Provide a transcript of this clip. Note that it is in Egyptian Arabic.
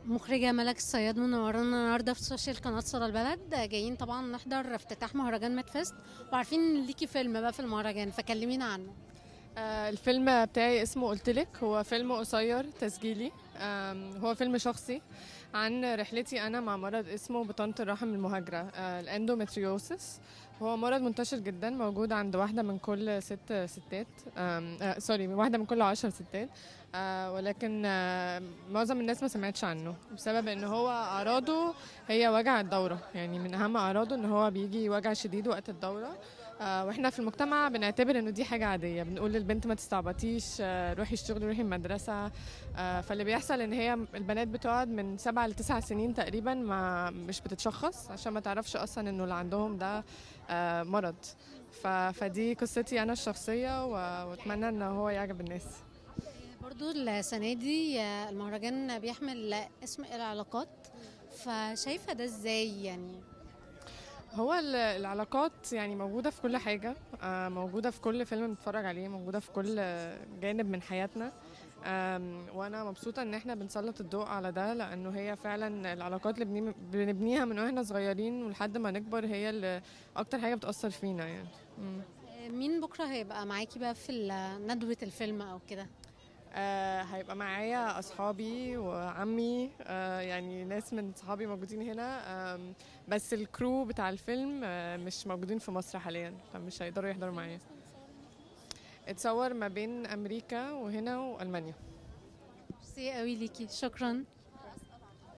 مخرجة ملك الصياد منورانا النهارده في سوشيال قناة صدى البلد جايين طبعا نحضر افتتاح مهرجان ميد فيست وعارفين ان ليكي فيلم بقى في المهرجان فكلمينا عنه آه، الفيلم بتاعي اسمه قلتلك هو فيلم قصير تسجيلي آم، هو فيلم شخصي عن رحلتي أنا مع مرض اسمه بطانة الرحم المهاجرة آه، الأندومتريوسس هو مرض منتشر جدا موجود عند واحدة من كل ست ستات آم، آه، سوري واحدة من كل عشر ستات آه، ولكن آه، معظم الناس ما سمعتش عنه بسبب ان هو اعراضه هي وجع الدورة يعني من اهم اعراضه ان هو بيجي وجع شديد وقت الدورة آه، واحنا في المجتمع بنعتبر انه دي حاجه عاديه بنقول للبنت ما تستعبطيش آه، روحي الشغل روحي المدرسه آه، فاللي بيحصل ان هي البنات بتقعد من سبعة لتسع سنين تقريبا ما مش بتتشخص عشان ما تعرفش اصلا انه اللي عندهم ده آه، مرض ف- فدي قصتي انا الشخصيه و- واتمنى ان هو يعجب الناس برضو السنة دي المهرجان بيحمل اسم العلاقات فشايفة ده ازاي يعني هو ال- العلاقات يعني موجودة في كل حاجة آه، موجودة في كل فيلم بنتفرج عليه موجودة في كل آه، جانب من حياتنا آم، وانا مبسوطة ان احنا بنسلط الضوء على ده لانه هي فعلا العلاقات اللي بنبني- بنبنيها من واحنا صغيرين ولحد ما نكبر هي اللي اكتر حاجة بتأثر فينا يعني مم. مين بكرة هيبقى معاكي بقى في ال- ندوة الفيلم او كده آه هيبقى معايا اصحابي وعمي آه يعني ناس من صحابي موجودين هنا آم، بس الكرو بتاع الفيلم آه مش موجودين في مصر حاليا فمش هيقدروا يحضروا معايا اتصور ما بين امريكا وهنا والمانيا ميرسي قوي ليكي شكرا